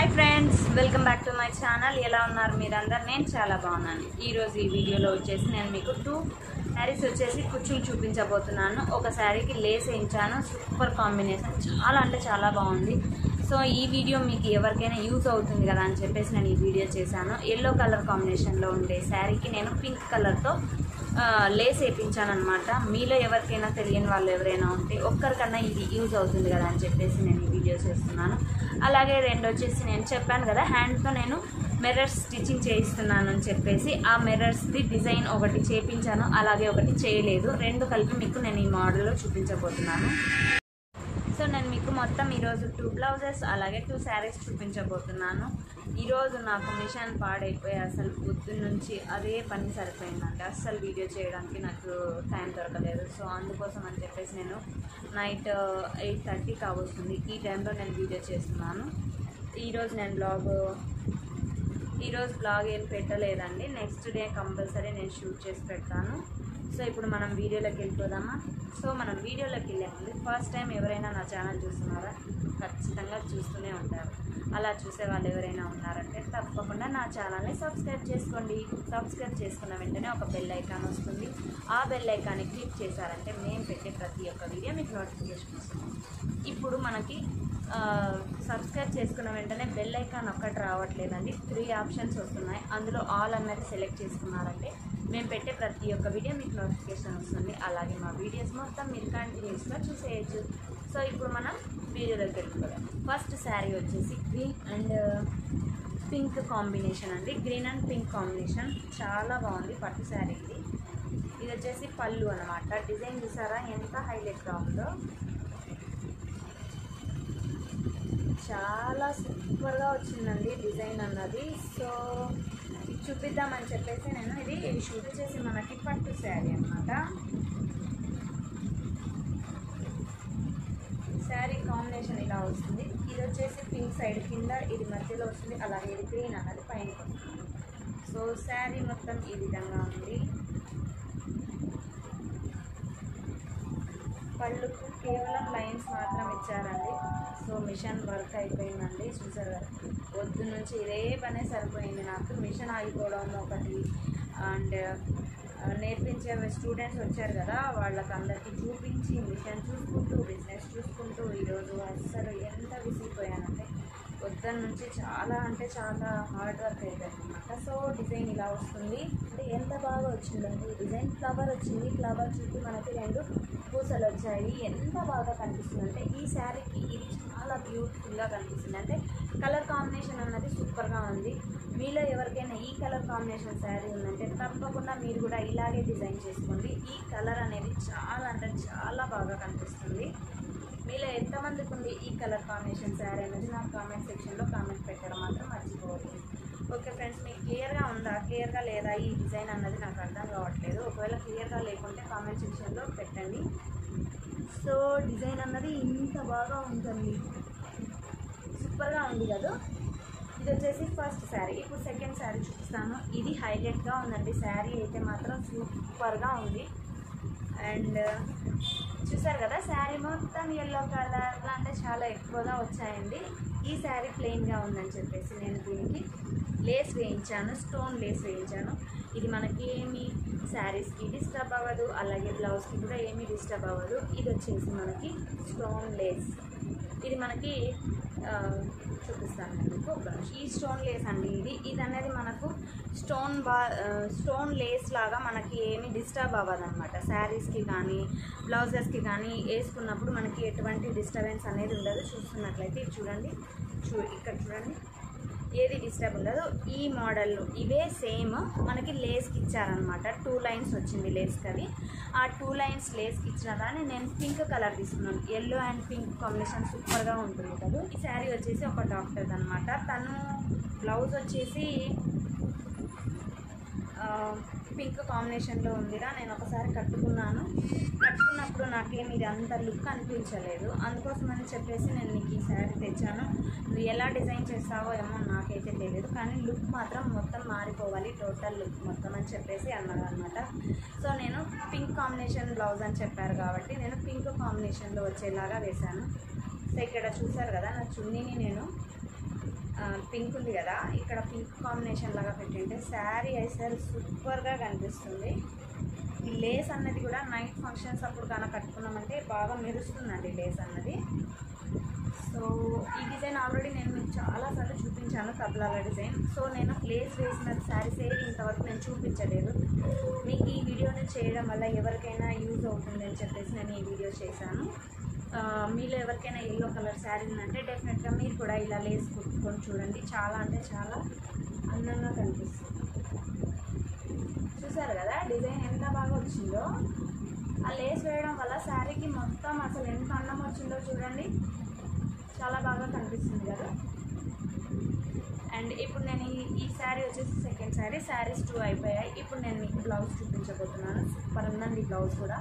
Hi friends welcome back to my channel ఎలా ఉన్నారు మీరందరు నేను చాలా బాగున్నాను ఈరోజు ఈ వీడియోలో వచ్చేసి నేను మీకు టూ శారీస్ వచ్చేసి కుచ్చులు చూపించబోతున్నాను ఒక శారీకి లేస్ వేయించాను సూపర్ కాంబినేషన్ చాలా అంటే చాలా బాగుంది సో ఈ వీడియో మీకు ఎవరికైనా యూజ్ అవుతుంది కదా అని చెప్పేసి నేను ఈ వీడియో చేశాను ఎల్లో కలర్ కాంబినేషన్లో ఉండే శారీకి నేను పింక్ కలర్తో ఆ, లేస్ వేయించాను అనమాట మీలో ఎవరికైనా తెలియని వాళ్ళు ఎవరైనా ఉంటే ఒక్కరికన్నా ఇది యూజ్ అవుతుంది కదా అని చెప్పేసి నేను ఈ వీడియో చేస్తున్నాను అలాగే రెండు వచ్చేసి నేను చెప్పాను కదా హ్యాండ్తో నేను మిర్రర్స్ స్టిచ్చింగ్ చేయిస్తున్నాను అని చెప్పేసి ఆ మిర్రర్స్ది డిజైన్ ఒకటి చేపించాను అలాగే ఒకటి చేయలేదు రెండు కలిపి మీకు నేను ఈ మోడల్లో చూపించబోతున్నాను సో నేను మీకు మొత్తం ఈరోజు టూ బ్లౌజెస్ అలాగే టూ శారీస్ చూపించబోతున్నాను ఈరోజు నాకు మిషన్ పాడైపోయి అసలు పొద్దున్న నుంచి అదే పని సరిపోయిందంటే అస్సలు వీడియో చేయడానికి నాకు టైం దొరకలేదు సో అందుకోసం అని చెప్పేసి నేను నైట్ ఎయిట్ థర్టీ కావస్తుంది ఈ టైంలో నేను వీడియో చేస్తున్నాను ఈరోజు నేను బ్లాగ్ ఈరోజు బ్లాగ్ ఏం పెట్టలేదండి నెక్స్ట్ డే కంపల్సరీ నేను షూట్ చేసి పెడతాను సో ఇప్పుడు మనం వీడియోలోకి వెళ్ళిపోదామా సో మనం వీడియోలోకి వెళ్ళే ముందు ఫస్ట్ టైం ఎవరైనా నా ఛానల్ చూస్తున్నారా ఖచ్చితంగా చూస్తూనే ఉంటారు అలా చూసే వాళ్ళు ఎవరైనా ఉన్నారంటే తప్పకుండా నా ఛానల్ని సబ్స్క్రైబ్ చేసుకోండి సబ్స్క్రైబ్ చేసుకున్న వెంటనే ఒక బెల్ ఐకాన్ వస్తుంది ఆ బెల్ ఐకాన్ని క్లిక్ చేశారంటే మేము పెట్టే ప్రతి ఒక్క వీడియో మీకు నోటిఫికేషన్ వస్తుంది ఇప్పుడు మనకి ఆ, సబ్స్క్రైబ్ చేసుకున్న వెంటనే బెల్ ఐకాన్ ఒక్కటి రావట్లేదండి త్రీ ఆప్షన్స్ వస్తున్నాయి అందులో ఆల్ అన్నది సెలెక్ట్ చేసుకున్నారంటే మేము పెట్టే ప్రతి ఒక్క వీడియో మీకు నోటిఫికేషన్ వస్తుంది అలాగే మా వీడియోస్ మొత్తం మీరు కంటిన్యూస్గా చూసేయచ్చు సో ఇప్పుడు మనం వీడియోలోకి వెళ్ళిపోదాం ఫస్ట్ శారీ వచ్చేసి గ్రీన్ అండ్ పింక్ కాంబినేషన్ అండి గ్రీన్ అండ్ పింక్ కాంబినేషన్ చాలా బాగుంది పట్టు శారీ ఇది ఇది వచ్చేసి పళ్ళు అనమాట డిజైన్ చూసారా ఎంత హైలైట్గా ఉందో చాలా సూపర్గా వచ్చిందండి డిజైన్ అన్నది సో ఇది చూపిద్దామని చెప్పేసి నేను ఇది షూట్ చేసి మనకి పట్టు శారీ అనమాట శారీ కాంబినేషన్ ఇలా వస్తుంది ఇది వచ్చేసి పింక్ సైడ్ కింద ఇది మధ్యలో వస్తుంది అలాగే ఇది గ్రీన్ అన్నది పైన వస్తుంది సో శారీ మొత్తం ఈ విధంగా ఉంది పళ్ళుకు కేవలం లైన్స్ మాత్రం ఇచ్చారండి సో మిషన్ వర్క్ అయిపోయిందండి చూసారు కదా పొద్దు నుంచి ఇదే పనే సరిపోయింది నాకు మిషన్ ఆగిపోవడం ఒకటి అండ్ నేర్పించే స్టూడెంట్స్ వచ్చారు కదా వాళ్ళకి అందరికీ చూపించి మిషన్ చూసుకుంటూ బిజినెస్ చూసుకుంటూ ఈరోజు అస్సలు ఎంత విసిగిపోయానంటే పొద్దున్న నుంచి చాలా అంటే చాలా హార్డ్ వర్క్ అయిపోయింది అనమాట సో డిజైన్ ఇలా వస్తుంది అంటే ఎంత బాగా వచ్చిందండి ఈ డిజైన్ ఫ్లవర్ వచ్చింది ఫ్లవర్ చుట్టూ మనకి రెండు పూసలు వచ్చాయి ఎంత బాగా కనిపిస్తుంది అంటే ఈ శారీకి ఇది చాలా బ్యూటిఫుల్గా కనిపిస్తుంది అంటే కలర్ కాంబినేషన్ అన్నది సూపర్గా ఉంది మీలో ఎవరికైనా ఈ కలర్ కాంబినేషన్ శారీ ఉందంటే తప్పకుండా మీరు కూడా ఇలాగే డిజైన్ చేసుకోండి ఈ కలర్ అనేది చాలా అంటే చాలా బాగా కనిపిస్తుంది మీలో ఎంతమందికి ఉంది ఈ కలర్ కాంబినేషన్ శారీ అనేది నాకు కామెంట్ సెక్షన్లో కామెంట్ పెట్టడం మాత్రం మర్చిపోవద్దు ఓకే ఫ్రెండ్స్ మీకు క్లియర్గా ఉందా క్లియర్గా లేదా ఈ డిజైన్ అన్నది నాకు అర్థం కావట్లేదు ఒకవేళ క్లియర్గా లేకుంటే కామెంట్ సెక్షన్లో పెట్టండి సో డిజైన్ అన్నది ఇంత బాగా ఉంటుంది సూపర్గా ఉంది కదా ఇది వచ్చేసి ఫస్ట్ శారీ ఇప్పుడు సెకండ్ శారీ చూపిస్తాను ఇది హైలైట్గా ఉందండి శారీ అయితే మాత్రం సూపర్గా ఉంది అండ్ చూసారు కదా శారీ మొత్తం ఎల్లో కలర్లో అంటే చాలా ఎక్కువగా వచ్చాయండి ఈ శారీ ప్లెయిన్గా ఉందని చెప్పేసి నేను దీనికి లేస్ వేయించాను స్టోన్ లేస్ వేయించాను ఇది మనకి ఏమి శారీస్కి డిస్టర్బ్ అవ్వదు అలాగే బ్లౌజ్కి కూడా ఏమీ డిస్టర్బ్ అవ్వదు ఇది వచ్చేసి మనకి స్టోన్ లేస్ ఇది మనకి ఆ, చూపిస్తాను నేను మీకు ఒక నిమిషం. ఈ స్టోన్ లేస్ అండి ఇది ఇది అనేది మనకు స్టోన్ బా ఆ, స్టోన్ లేస్ లాగా మనకి ఏమి డిస్టర్బ్ అవ్వదు అనమాట శారీస్కి కానీ బ్లౌజెస్కి కానీ వేసుకున్నప్పుడు మనకి ఎటువంటి డిస్టర్బెన్స్ అనేది ఉండదు చూస్తున్నట్లయితే ఇది చూడండి చూ ఇక్కడ చూడండి ఏది డిస్టర్బ్ ఉండదు ఈ మోడల్ ఇవే సేమ్ మనకి లేస్కి ఇచ్చారనమాట టూ లైన్స్ వచ్చింది లేస్కి అది ఆ టూ లైన్స్ లేస్కి ఇచ్చిన దాన్ని నేను పింక్ కలర్ తీసుకున్నాను ఎల్లో అండ్ పింక్ కాంబినేషన్ సూపర్గా ఉంటుంది కదా ఈ శారీ వచ్చేసి ఒక డాక్టర్ అనమాట తను బ్లౌజ్ వచ్చేసి ఆ, పింక్ కాంబినేషన్లో ఉందిరా నేను ఒకసారి కట్టుకున్నాను కట్టుకున్నప్పుడు నాకేం ఇది అంత లుక్ అనిపించలేదు అందుకోసమని చెప్పేసి నేను నీకు ఈ శారీ తెచ్చాను నువ్వు ఎలా డిజైన్ చేస్తావో ఏమో నాకైతే తెలియదు కానీ లుక్ మాత్రం మొత్తం మారిపోవాలి టోటల్ లుక్ మొత్తం అని చెప్పేసి అన్నారు అనమాట సో నేను పింక్ కాంబినేషన్ బ్లౌజ్ అని చెప్పారు కాబట్టి నేను పింక్ కాంబినేషన్లో వచ్చేలాగా వేశాను సో ఇక్కడ చూసారు కదా నా చున్నీని నేను ఆ, పింక్ ఉంది కదా ఇక్కడ పింక్ కాంబినేషన్ లాగా పెట్టింటే శారీ అయితే సూపర్గా కనిపిస్తుంది ఈ లేస్ అన్నది కూడా నైట్ ఫంక్షన్స్ అప్పుడు కనుక కట్టుకున్నామంటే బాగా మెరుస్తుందండి లేస్ అన్నది సో ఈ డిజైన్ ఆల్రెడీ నేను మీకు చాలాసార్లు చూపించాను తబ్లాల డిజైన్ సో నేను లేస్ వేసిన శారీస్ ఏవి ఇంతవరకు నేను చూపించలేదు మీకు ఈ వీడియోని చేయడం వల్ల ఎవరికైనా యూజ్ అవుతుంది అని చెప్పేసి నేను ఈ వీడియో చేశాను ఆ, మీలో ఎవరికైనా ఎల్లో కలర్ శారీ ఉందంటే డెఫినెట్గా మీరు కూడా ఇలా లేస్ కుట్టుకొని చూడండి చాలా అంటే చాలా అందంగా కనిపిస్తుంది చూసారు కదా డిజైన్ ఎంత బాగా వచ్చిందో ఆ లేస్ వేయడం వల్ల శారీకి మొత్తం అసలు ఎంత అందం వచ్చిందో చూడండి చాలా బాగా కనిపిస్తుంది కదా అండ్ ఇప్పుడు నేను ఈ ఈ శారీ వచ్చేసి సెకండ్ శారీ శారీస్ టూ అయిపోయాయి ఇప్పుడు నేను మీకు బ్లౌజ్ చూపించబోతున్నాను సూపర్ ఉందండి బ్లౌజ్ కూడా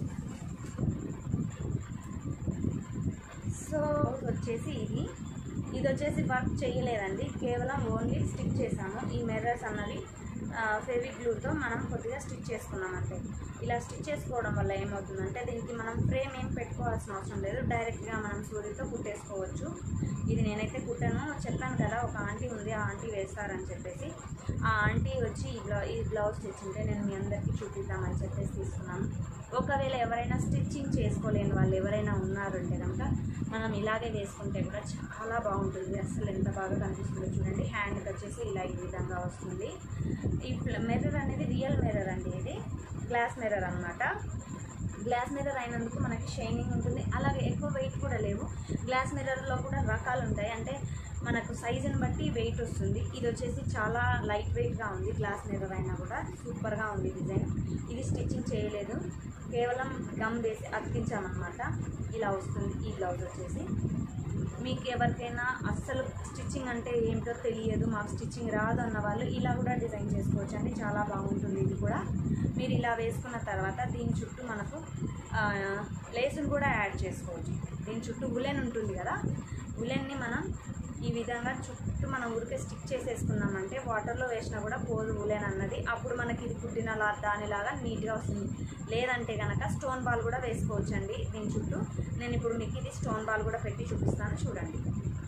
సో వచ్చేసి ఇది ఇది వచ్చేసి వర్క్ చేయలేదండి కేవలం ఓన్లీ స్టిక్ చేసాము ఈ మిర్రర్స్ అన్నవి ఫెవిక్ గ్లూతో మనం కొద్దిగా స్టిచ్ చేసుకున్నాం అంతే ఇలా స్టిచ్ చేసుకోవడం వల్ల ఏమవుతుందంటే దీనికి మనం ఫ్రేమ్ ఏం పెట్టుకోవాల్సిన అవసరం లేదు డైరెక్ట్గా మనం సూదితో కుట్టేసుకోవచ్చు ఇది నేనైతే కుట్టాను చెప్పాను కదా ఒక ఆంటీ ఉంది ఆ ఆంటీ వేస్తారని చెప్పేసి ఆ ఆంటీ వచ్చి ఈ బ్లౌ ఈ బ్లౌజ్ తెచ్చింటే నేను మీ అందరికీ చూపిద్దామని చెప్పేసి తీసుకున్నాను ఒకవేళ ఎవరైనా స్టిచ్చింగ్ చేసుకోలేని వాళ్ళు ఎవరైనా ఉన్నారంటే కనుక మనం ఇలాగే వేసుకుంటే కూడా చాలా బాగుంటుంది అసలు ఎంత బాగా కనిపిస్తుందో చూడండి హ్యాండ్కి వచ్చేసి ఇలా ఈ విధంగా వస్తుంది ఈ మిర్రర్ అనేది రియల్ మిర్రర్ అండి ఇది గ్లాస్ మిర్రర్ అన్నమాట గ్లాస్ మిర్రర్ అయినందుకు మనకి షైనింగ్ ఉంటుంది అలాగే ఎక్కువ వెయిట్ కూడా లేవు గ్లాస్ మిర్రర్లో కూడా రకాలు ఉంటాయి అంటే మనకు సైజుని బట్టి వెయిట్ వస్తుంది ఇది వచ్చేసి చాలా లైట్ వెయిట్గా ఉంది గ్లాస్ మిర్రర్ అయినా కూడా సూపర్గా ఉంది డిజైన్ ఇది స్టిచ్చింగ్ చేయలేదు కేవలం గమ్ వేసి అతికించామన్నమాట ఇలా వస్తుంది ఈ బ్లౌజ్ వచ్చేసి మీకు ఎవరికైనా అస్సలు స్టిచ్చింగ్ అంటే ఏంటో తెలియదు మాకు స్టిచ్చింగ్ రాదు అన్న వాళ్ళు ఇలా కూడా డిజైన్ చేసుకోవచ్చు అండి చాలా బాగుంటుంది ఇది కూడా మీరు ఇలా వేసుకున్న తర్వాత దీని చుట్టూ మనకు లేసును కూడా యాడ్ చేసుకోవచ్చు దీని చుట్టూ ఉలెన్ ఉంటుంది కదా ఉలెన్ని మనం ఈ విధంగా చుట్టూ మనం ఊరికే స్టిక్ చేసేసుకున్నామంటే వాటర్లో వేసినా కూడా పోదు ఉలెన్ అన్నది అప్పుడు మనకి ఇది కుట్టిన లా దానిలాగా నీట్గా వస్తుంది లేదంటే కనుక స్టోన్ బాల్ కూడా వేసుకోవచ్చు అండి దీని చుట్టూ నేను ఇప్పుడు మీకు ఇది స్టోన్ బాల్ కూడా పెట్టి చూపిస్తాను చూడండి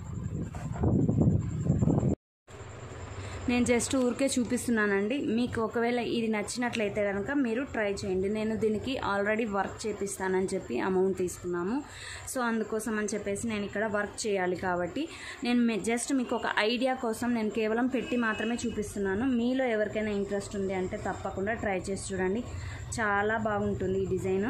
నేను జస్ట్ ఊరికే చూపిస్తున్నానండి మీకు ఒకవేళ ఇది నచ్చినట్లయితే కనుక మీరు ట్రై చేయండి నేను దీనికి ఆల్రెడీ వర్క్ చేపిస్తానని చెప్పి అమౌంట్ తీసుకున్నాము సో అందుకోసం అని చెప్పేసి నేను ఇక్కడ వర్క్ చేయాలి కాబట్టి నేను మే- జస్ట్ మీకు ఒక ఐడియా కోసం నేను కేవలం పెట్టి మాత్రమే చూపిస్తున్నాను మీలో ఎవరికైనా ఇంట్రెస్ట్ ఉంది అంటే తప్పకుండా ట్రై చేసి చూడండి చాలా బాగుంటుంది ఈ డిజైన్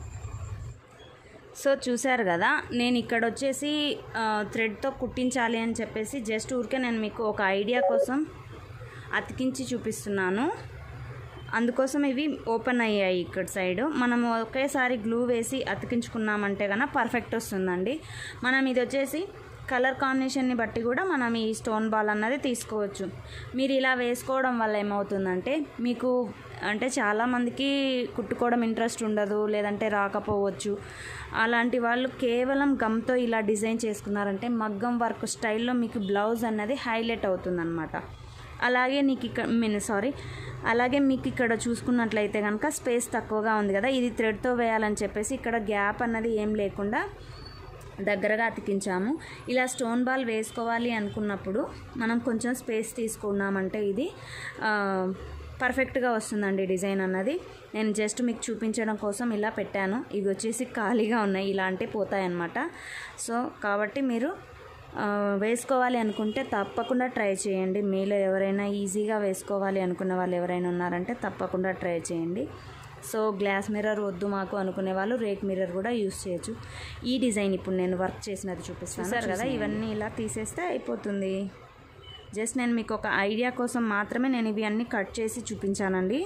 సో చూశారు కదా నేను ఇక్కడ వచ్చేసి ఆ, థ్రెడ్తో కుట్టించాలి అని చెప్పేసి జస్ట్ ఊరికే నేను మీకు ఒక ఐడియా కోసం అతికించి చూపిస్తున్నాను అందుకోసం ఇవి ఓపెన్ అయ్యాయి ఇక్కడ సైడ్ మనం ఒకేసారి గ్లూ వేసి అతికించుకున్నామంటే కనుక పర్ఫెక్ట్ వస్తుందండి మనం ఇది వచ్చేసి కలర్ కాంబినేషన్ని బట్టి కూడా మనం ఈ స్టోన్ బాల్ అన్నది తీసుకోవచ్చు మీరు ఇలా వేసుకోవడం వల్ల ఏమవుతుందంటే మీకు అంటే చాలామందికి కుట్టుకోవడం ఇంట్రెస్ట్ ఉండదు లేదంటే రాకపోవచ్చు అలాంటి వాళ్ళు కేవలం గమ్తో ఇలా డిజైన్ చేసుకున్నారంటే మగ్గం వర్క్ స్టైల్లో మీకు బ్లౌజ్ అన్నది హైలైట్ అవుతుందన్నమాట అలాగే నీకు ఇక్కడ మీన్ సారీ అలాగే మీకు ఇక్కడ చూసుకున్నట్లయితే కనుక స్పేస్ తక్కువగా ఉంది కదా ఇది థ్రెడ్తో వేయాలని చెప్పేసి ఇక్కడ గ్యాప్ అన్నది ఏం లేకుండా దగ్గరగా అతికించాము ఇలా స్టోన్ బాల్ వేసుకోవాలి అనుకున్నప్పుడు మనం కొంచెం స్పేస్ తీసుకున్నామంటే ఇది ఆ, పర్ఫెక్ట్గా వస్తుందండి డిజైన్ అన్నది నేను జస్ట్ మీకు చూపించడం కోసం ఇలా పెట్టాను ఇవి వచ్చేసి ఖాళీగా ఉన్నాయి ఇలా అంటే పోతాయన్నమాట సో కాబట్టి మీరు ఆ, వేసుకోవాలి అనుకుంటే తప్పకుండా ట్రై చేయండి మీలో ఎవరైనా ఈజీగా వేసుకోవాలి అనుకున్న వాళ్ళు ఎవరైనా ఉన్నారంటే తప్పకుండా ట్రై చేయండి సో గ్లాస్ మిర్రర్ వద్దు మాకు అనుకునే వాళ్ళు రేక్ మిర్రర్ కూడా యూస్ చేయొచ్చు ఈ డిజైన్ ఇప్పుడు నేను వర్క్ చేసినది చూపిస్తాను సార్ కదా ఇవన్నీ ఇలా తీసేస్తే అయిపోతుంది జస్ట్ నేను మీకు ఒక ఐడియా కోసం మాత్రమే నేను ఇవి అన్నీ కట్ చేసి చూపించానండి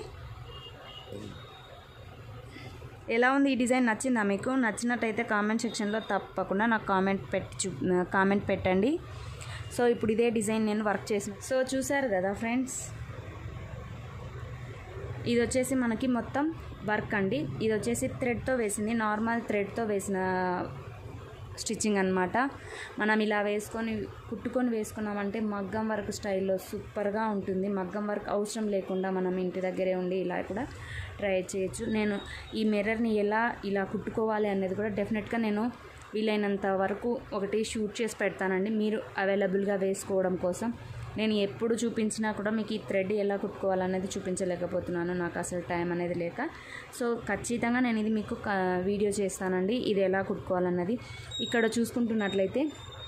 ఎలా ఉంది ఈ డిజైన్ నచ్చిందా మీకు నచ్చినట్టయితే కామెంట్ సెక్షన్లో తప్పకుండా నాకు కామెంట్ పెట్టి చూ కామెంట్ పెట్టండి సో ఇప్పుడు ఇదే డిజైన్ నేను వర్క్ చేసిన సో చూసారు కదా ఫ్రెండ్స్ ఇది వచ్చేసి మనకి మొత్తం వర్క్ అండి ఇది వచ్చేసి థ్రెడ్తో వేసింది నార్మల్ థ్రెడ్తో వేసిన స్టిచ్చింగ్ అనమాట మనం ఇలా వేసుకొని కుట్టుకొని వేసుకున్నామంటే మగ్గం వర్క్ స్టైల్లో సూపర్గా ఉంటుంది మగ్గం వర్క్ అవసరం లేకుండా మనం ఇంటి దగ్గరే ఉండి ఇలా కూడా ట్రై చేయొచ్చు నేను ఈ మిర్రర్ని ఎలా ఇలా కుట్టుకోవాలి అనేది కూడా డెఫినెట్గా నేను వీలైనంత వరకు ఒకటి షూట్ చేసి పెడతానండి మీరు అవైలబుల్గా వేసుకోవడం కోసం నేను ఎప్పుడు చూపించినా కూడా మీకు ఈ థ్రెడ్ ఎలా కుట్టుకోవాలనేది చూపించలేకపోతున్నాను నాకు అసలు టైం అనేది లేక సో ఖచ్చితంగా నేను ఇది మీకు క- వీడియో చేస్తానండి ఇది ఎలా కుట్టుకోవాలన్నది ఇక్కడ చూసుకుంటున్నట్లయితే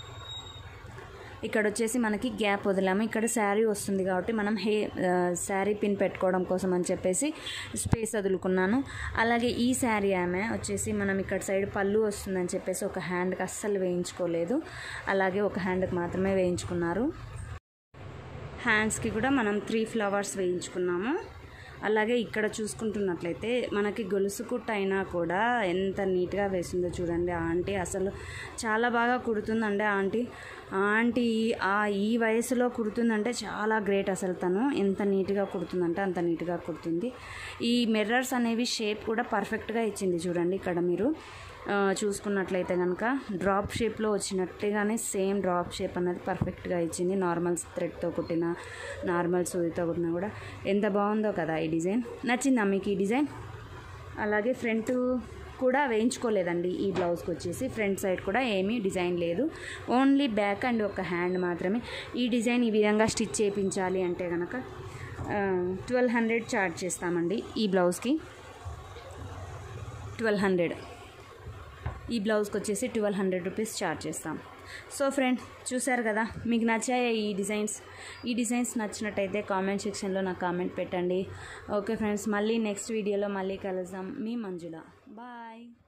ఇక్కడ వచ్చేసి మనకి గ్యాప్ వదిలాము ఇక్కడ శారీ వస్తుంది కాబట్టి మనం హే శారీ పిన్ పెట్టుకోవడం కోసం అని చెప్పేసి స్పేస్ వదులుకున్నాను అలాగే ఈ శారీ ఆమె వచ్చేసి మనం ఇక్కడ సైడ్ పళ్ళు వస్తుందని చెప్పేసి ఒక హ్యాండ్కి అస్సలు వేయించుకోలేదు అలాగే ఒక హ్యాండ్కి మాత్రమే వేయించుకున్నారు హ్యాండ్స్కి కూడా మనం త్రీ ఫ్లవర్స్ వేయించుకున్నాము అలాగే ఇక్కడ చూసుకుంటున్నట్లయితే మనకి గొలుసు కుట్ట అయినా కూడా ఎంత నీట్గా వేసిందో చూడండి ఆ ఆంటీ అసలు చాలా బాగా కుడుతుందండి ఆ ఆంటీ ఆ ఆంటీ ఆ ఈ వయసులో కుడుతుందంటే చాలా గ్రేట్ అసలు తను ఎంత నీట్గా కుడుతుందంటే అంత నీట్గా కుడుతుంది ఈ మిర్రర్స్ అనేవి షేప్ కూడా పర్ఫెక్ట్గా ఇచ్చింది చూడండి ఇక్కడ మీరు ఆ, చూసుకున్నట్లయితే కనుక డ్రాప్ షేప్లో వచ్చినట్టుగానే సేమ్ డ్రాప్ షేప్ అనేది పర్ఫెక్ట్గా ఇచ్చింది నార్మల్ థ్రెడ్తో కుట్టిన నార్మల్ సూదితో కుట్టినా కూడా ఎంత బాగుందో కదా ఈ డిజైన్ నచ్చిందా మీకు ఈ డిజైన్ అలాగే ఫ్రంట్ కూడా వేయించుకోలేదండి ఈ బ్లౌజ్కి వచ్చేసి ఫ్రంట్ సైడ్ కూడా ఏమీ డిజైన్ లేదు ఓన్లీ బ్యాక్ అండ్ ఒక హ్యాండ్ మాత్రమే ఈ డిజైన్ ఈ విధంగా స్టిచ్ చేయించాలి అంటే కనుక ట్వెల్వ్ హండ్రెడ్ చార్జ్ చేస్తామండి ఈ బ్లౌజ్కి ట్వెల్వ్ హండ్రెడ్ ఈ బ్లౌజ్కి వచ్చేసి ట్వెల్వ్ హండ్రెడ్ రూపీస్ ఛార్జ్ చేస్తాం సో ఫ్రెండ్ చూసారు కదా మీకు నచ్చాయా ఈ డిజైన్స్ ఈ డిజైన్స్ నచ్చినట్టయితే కామెంట్ సెక్షన్లో నాకు కామెంట్ పెట్టండి ఓకే ఫ్రెండ్స్ మళ్ళీ నెక్స్ట్ వీడియోలో మళ్ళీ కలుద్దాం మీ మంజుల బాయ్